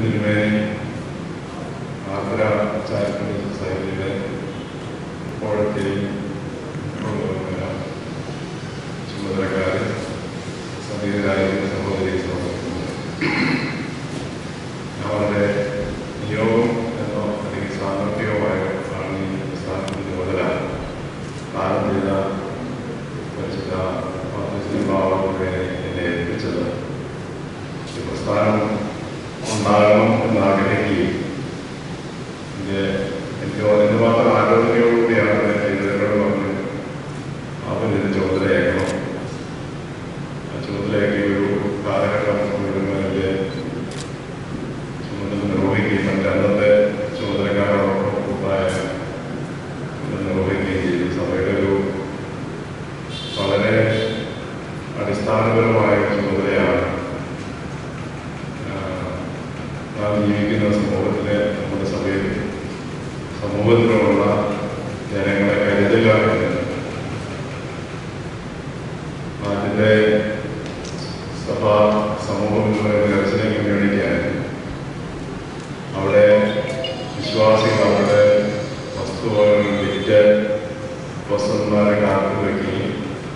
തിരുമേനി ആന്ധ്ര ചാരിറ്റബിൾ സൊസൈറ്റിയുടെ ഇപ്പോഴത്തെയും പിന്നെ ചുമതലക്കാരൻ സമീപരായ സഹോദരി സഹോദരന്മാർ. അവരുടെ നിയോഗം എന്നോ അല്ലെങ്കിൽ സാമർഥ്യവുമായ ആണ് ഈ പ്രസ്ഥാനത്തിന്റെ ചുമതല കാലം ചെയ്ത പരിശുദ്ധ ബാബുവിനെ എന്നെ ഏൽപ്പിച്ചത് ഈ പ്രസ്ഥാനം ഉണ്ടാകണം എന്ന് ആഗ്രഹിക്കുകയും എൻ്റെ എനിക്ക് അതിന് മാത്രം ആലോചനയോടുകൂടിയാണ് എൻ്റെ ഇവരോട് പറഞ്ഞ് അവരിത് ചുമതലയാക്കണം ആ ചുമതലയാക്കി ഒരു കാലഘട്ടം മുഴുവൻ്റെ ചുമതല നിർവഹിക്കുകയും മറ്റ് അന്നത്തെ ചുമതലക്കാരോടൊപ്പം കൂട്ടായ ചുമതല നിർവഹിക്കുകയും ചെയ്തു സഭയുടെ ഒരു വളരെ അടിസ്ഥാനപരമായ ഒരു ചുമതലയാണ് ആഹ് നാം ജീവിക്കുന്ന സമൂഹത്തിലെ നമ്മുടെ സഭയിൽ സമൂഹത്തിലുള്ള ജനങ്ങളെ കരുതുക എന്നത് നാട്ടിലെ സഭാ സമൂഹം എന്ന് പറയുന്ന ദർശന കമ്മ്യൂണിറ്റിയായിരുന്നു അവിടെ വിശ്വാസികൾ അവരുടെ വസ്തുവകൾ വിറ്റ് വസ്തുന്മാരെ കാത്തു വയ്ക്കുകയും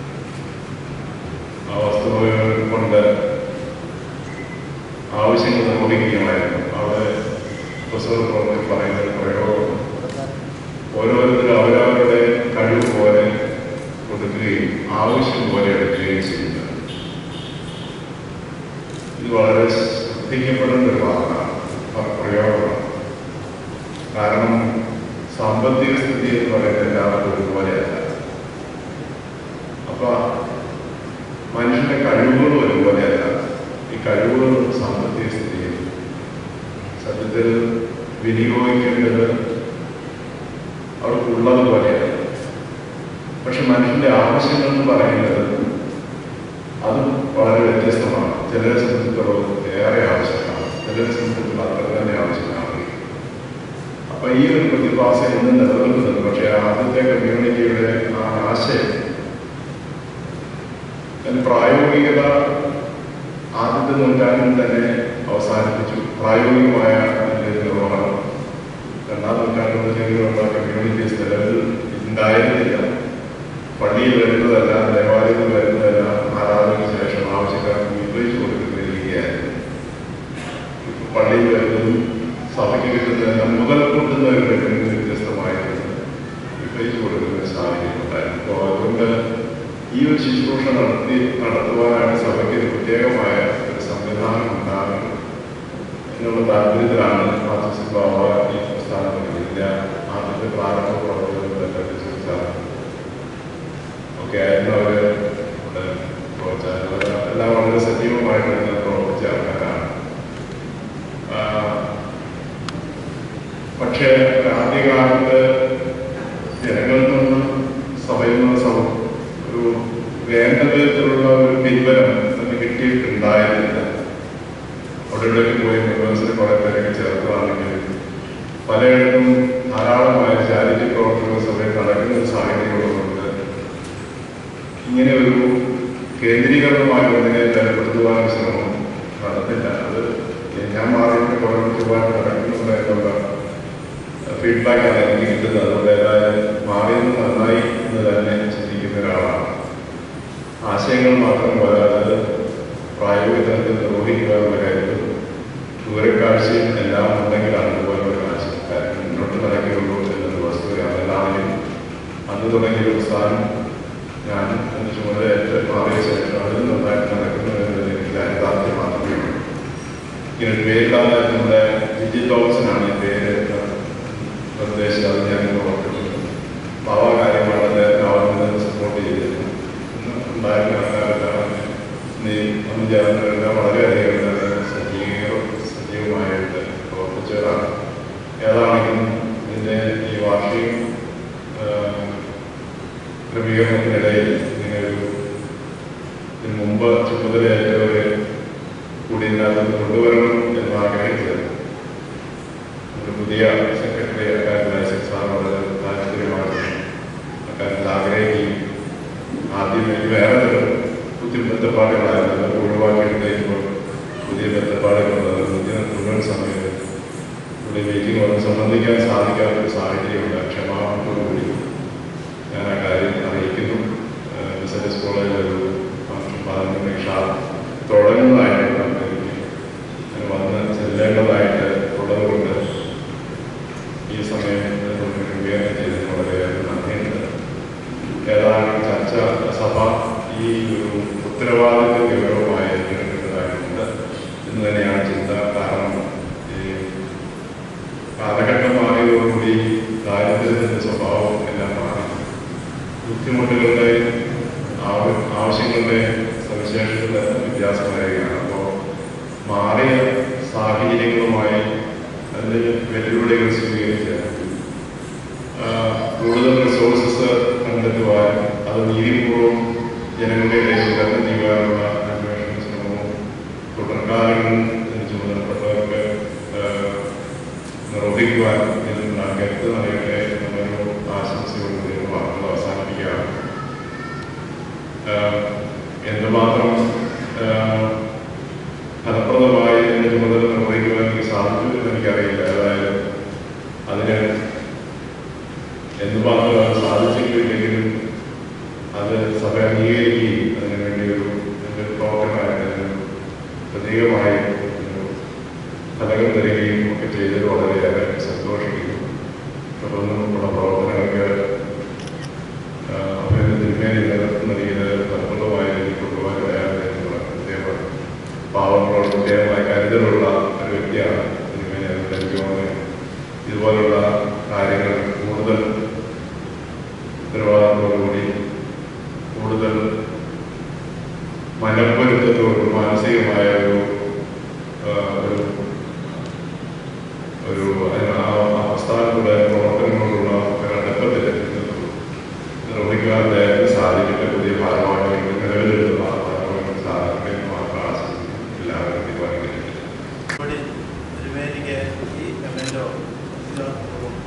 ആ വസ്തുവകൾ കൊണ്ട് ആവശ്യങ്ങൾ നിർവഹിക്കുകയുമായിരുന്നു അവിടെ പ്രസവ പ്രവർത്തി പറയുന്ന ഒരു പ്രയോഗം ഓരോരുത്തരും അവരവരുടെ കഴിവ് പോലെ കൊടുക്കുകയും ആവശ്യം പോലെ എടുക്കുകയും ചെയ്യുന്നത് ഇത് വളരെ ശ്രദ്ധിക്കപ്പെടുന്ന ഒരു വാക്കാണ് പ- പ്രയോഗമാണ് കാരണം സാമ്പത്തിക സ്ഥിതി എന്ന് പറയുന്നത് എല്ലാവർക്കും ഒരുപോലെയല്ല അപ്പൊ മനുഷ്യന്റെ കഴിവുകളും ഒരുപോലെയല്ല ഈ കഴിവുകളും സാമ്പത്തിക സ്ഥിതിയും സത്യത്തിൽ വിനിയോഗിക്കേണ്ടത് അവർക്കുള്ളത് പോലെയാണ് പക്ഷെ മനുഷ്യന്റെ ആവശ്യങ്ങൾ എന്ന് പറയുന്നത് അത് വളരെ വ്യത്യസ്തമാണ് ചിലരെ സംബന്ധിച്ചിടത്തോളം ഏറെ ആവശ്യമാണ് ചിലരെ സംബന്ധിച്ചിടത്തോളം അത്ര തന്നെ ആവശ്യമാണ് അപ്പൊ ഈ ഒരു പ്രതിഭാസം ഇന്ന് നിലനിൽക്കുന്നുണ്ട് പക്ഷേ ആദ്യത്തെ കമ്മ്യൂണിറ്റിയുടെ ആ ആശയം അതിന് പ്രായോഗികത ആദ്യത്തെ നൂറ്റാണ്ടിൽ തന്നെ അവസാനിപ്പിച്ചു പ്രായോഗികമായ അതിന്റെ നിർവഹണം രണ്ടാം നൂറ്റാണ്ട് മുതലുള്ള കമ്മ്യൂണിറ്റീസ് നിലവിൽ ഉണ്ടായിരുന്നില്ല പള്ളിയിൽ വരുന്നതല്ല ദേവാലയത്തിൽ വരുന്നതല്ല ആരാധനയ്ക്ക് ശേഷം ആവശ്യക്കാർക്ക് വിഭജിച്ചു കൊടുക്കുന്ന രീതിയായിരുന്നു ഇപ്പൊ പള്ളിയിൽ വരുന്നതും സഭയ്ക്ക് കിട്ടുന്നതെല്ലാം മുതൽ കൂട്ടുന്നവരുടെ നിന്ന് വ്യത്യസ്തമായിരുന്നു വിഭജിച്ചു കൊടുക്കുന്ന ഒരു സാഹചര്യം ഉണ്ടായിരുന്നു അപ്പോൾ അതുകൊണ്ട് ഈ ഒരു ശുശ്രൂഷ നടത്തി നടത്തുവാനായിട്ട് സഭയ്ക്ക് ഒരു പ്രത്യേകമായ ഒരു സംവിധാനം ഉണ്ടാകണം എന്നുള്ള താല്പര്യത്തിലാണ് മാതൃശ്രീ ബാബ ഈ പ്രസ്ഥാനം ഇതിന്റെ ആദ്യത്തെ പ്രാരംഭ പ്രവർത്തനങ്ങളൊക്കെ ചികിത്സാണ് ഒക്കെ ആയിരുന്നു അവര് ഇവിടെ പ്രവർത്തിച്ചത് എല്ലാം വളരെ സജീവമായിട്ട് ഇതിനെ പ്രവർത്തിച്ച ആൾക്കാരാണ് ആ, പക്ഷേ ഒരു ആദ്യകാലത്ത് ജനങ്ങളിൽ നിന്നും സഭയിൽ നിന്നും സം- ഒരു വേണ്ട വിധത്തിലുള്ള ഒരു പിൻബലം നമുക്ക് കിട്ടിയിട്ടുണ്ടായിരുന്നില്ല അവിടെ ഇവിടെയൊക്കെ പോയി യൂണിവേഴ്സിറ്റി കുറെ പേരൊക്കെ ചേർത്തതാണെങ്കിൽ പലയിടത്തും ധാരാളമായ ചാരിറ്റി പ്രവർത്തനങ്ങൾ സഭയിൽ നടക്കുന്ന ഒരു സാഹചര്യമുള്ളതുകൊണ്ട് ഇങ്ങനെ ഒരു കേന്ദ്രീകരണമായ ഒന്നിനെ ബലപ്പെടുത്തുവാനുള്ള ശ്രമം നടന്നില്ല അത് ഞാൻ മാറിയിട്ട് കുറെ ചൊവ്വാഴ്ച നടക്കുന്നുണ്ട് എന്നുള്ള ഫീഡ്ബാക്കാണ് എനിക്ക് കിട്ടുന്നത് അതുകൊണ്ട് ഏതായാലും മാറിയത് നന്നായി എന്ന് തന്നെ ചിന്തിക്കുന്ന ഒരാളാണ് ആശയങ്ങൾ മാത്രം പോരാതെ പ്രായോഗിക തലത്തിൽ നിർവഹിക്കുക എന്നുള്ള കാര്യത്തിൽ ദൂരക്കാഴ്ചയും എല്ലാം ഉണ്ടെങ്കിലാണ് ഇതുപോലെ ഒരു ആശയക്കാരൻ മുന്നോട്ട് നടക്കുകയുള്ളൂ എന്നത് വസ്തുതയാണ് എല്ലാവരെയും അന്ന് തുടങ്ങിയ ഒരു പ്രസ്ഥാനം ഞാൻ അതിന് ചുമതലയേറ്റ് മാറിയ ശേഷം അതിൽ നന്നായിട്ട് നടക്കുന്നു എന്നത് എനിക്ക് ചാരിതാർത്ഥ്യം മാത്രമേ ഉള്ളൂ ഇങ്ങനെ ഒരു പേരില്ലാതെ നമ്മുടെ ജിജി തോമസിനാണ് ഈ പേര് നിർദ്ദേശിച്ചത് അത് ഞാൻ ഓർക്കുന്നത് ബാബ കാര്യമാണ് അദ്ദേഹത്തിന് അവിടെ നിന്ന് സപ്പോർട്ട് ചെയ്തിരുന്നു ഇന്ന് ഉണ്ടായിരുന്ന ആൾക്കാരെല്ലാം നീ അന്ന് ചേർന്നവരെല്ലാം വളരെയധികം തന്നെ സജീവ സജീവമായിട്ട് പ്രവർത്തിച്ചവരാണ് ഏതാണെങ്കിലും ഇതിൻ്റെ ഈ വാർഷികം ക്രമീകരണത്തിനിടയിൽ ഇങ്ങനെ ഒരു ഇതിന് മുമ്പ് ചുമതലയേറ്റവരെ കൂടി ഇതിനകത്ത് കൊണ്ടുവരണം എന്ന് ആഗ്രഹിച്ചത് ഒരു പുതിയ സെക്രട്ടറി അക്കാര്യത്തിൽ ഐസക് സാർ വളരെ താല്പര്യമാണ് അക്കാര്യത്തിൽ ആഗ്രഹിക്കുകയും ആദ്യം എനിക്ക് വേറെ ഒരു പുതിയ ബന്ധപ്പാടുകളായിരുന്നു അതൊക്കെ ഒഴിവാക്കിയിട്ട് ഇപ്പോൾ പുതിയ ബന്ധപ്പാടുകൾ പുതിയ മുഴുവൻ സമയം നമ്മുടെ ഈ മീറ്റിംഗ് വന്ന് സംബന്ധിക്കാൻ സാധിക്കാത്ത ഒരു സാഹചര്യമുണ്ട് ക്ഷമാപണത്തോടുകൂടി ഞാൻ ആ കാര്യം അറിയിക്കുന്നു ബിസിനസ് കോളേജിൽ ഒരു ഫംഗ്ഷൻ പതിനൊന്ന് നിമിഷ തുടങ്ങുന്നതായിട്ട് എനിക്ക് ഞാൻ വന്ന് ചെല്ലേണ്ടതായിട്ട് ഉള്ളതുകൊണ്ട് ഈ സമയം ഇതിനോട് രൂപീകരണം ചെയ്തതിന് വളരെയേറെ നന്ദിയുണ്ട് ഏതാനും ചർച്ച സഭ ഈ ഒരു ഉത്തരവാദിത്വ വിവരവുമായി ഏറ്റെടുക്കേണ്ടതായിട്ടുണ്ട് എന്ന് തന്നെയാണ് ചിന്ത കാരണം ഈ കാലഘട്ടം മാറിയതോടുകൂടി ദാരിദ്ര്യത്തിന്റെ സ്വഭാവം എല്ലാം മാറി ബുദ്ധിമുട്ടുകളുടെ ആവ- ആവശ്യങ്ങളുടെ സവിശേഷത വ്യത്യാസം വരികയാണ് അപ്പോൾ മാറിയ സാഹചര്യങ്ങളുമായി അതിന് വെല്ലുവിളികൾ സ്വീകരിച്ച് ആ, കൂടുതൽ റിസോഴ്സസ് കണ്ടെത്തുവാൻ അത് നീതിപൂർവ്വം ജനങ്ങളുടെ ഇടയിൽ വിതരണം ചെയ്യുവാനുള്ള അന്വേഷണ ശ്രമവും തുടർക്കാലങ്ങളിൽ ഇതിന് ചുമതലപ്പെട്ടവർക്ക് ആ, നിർവഹിക്കുവാൻ ഇതിൽ കരുത്ത് നൽകട്ടെ എന്നൊരു ആശംസയോടുകൂടി വാക്കുകൾ അവസാനിപ്പിക്കുകയാണ് ആഹ് എന്തുമാത്രം ആഹ് ഫലപ്രദമായി എൻ്റെ ചുമതല നിർവഹിക്കുവാൻ എനിക്ക് സാധിച്ചു എന്ന് എനിക്കറിയില്ല ഏതായാലും അതിന് എന്തുമാത്രം അത് സാധിച്ചിട്ടില്ലെങ്കിലും അത് സഭ അംഗീകരിക്കുകയും അതിനു വേണ്ടി ഒരു എൻ്റെ പ്രവർത്തനമായിട്ട് അതിന് പ്രത്യേകമായി ഒരു ഫലകം തരികയും ഒക്കെ ചെയ്തത് വളരെയേറെ സന്തോഷിക്കുന്നു തുടർന്നും നമ്മുടെ പ്രവർത്തനങ്ങൾക്ക് അവരുടെ തിന്മേനെ നേതൃത്വം നൽകിയത് ഫലപ്രദമായ രീതിയിൽ കൊണ്ടുപോകാൻ കഴിയാതെ എന്നുള്ള പ്രത്യേക പാവങ്ങളോട് പ്രത്യേകമായ കരുതലുള്ള ഒരു വ്യക്തിയാണ് തിന്മേനെ എനിക്ക് തോന്നുന്നത് ഇതുപോലുള്ള കാര്യങ്ങൾ കൂടുതൽ ഉത്തരവാദിത്തത്തോടുകൂടി കൂടുതൽ മനപ്പൊരുത്തത്തോടും മാനസികമായ ഒരു ആ, ഒരു ഒരു അതിന് ആ അവസ്ഥാനത്തുള്ള പ്രവർത്തനങ്ങളോടുള്ള ഒരു അടുപ്പത്തിൽ നിർവഹിക്കുവാൻ അദ്ദേഹത്തിന് സാധിക്കട്ടെ പുതിയ ഭാരവാഹികൾ നിലവിലുള്ള ഭാരവാഹികൾ സാധിക്കട്ടെ എന്ന് മാത്രം ആശംസിക്കുന്നു എല്ലാവരും തീരുമാനിക്കട്ടെ ഇവിടെ തിരുമേനിക്ക് ഈ കമൻറ്റോ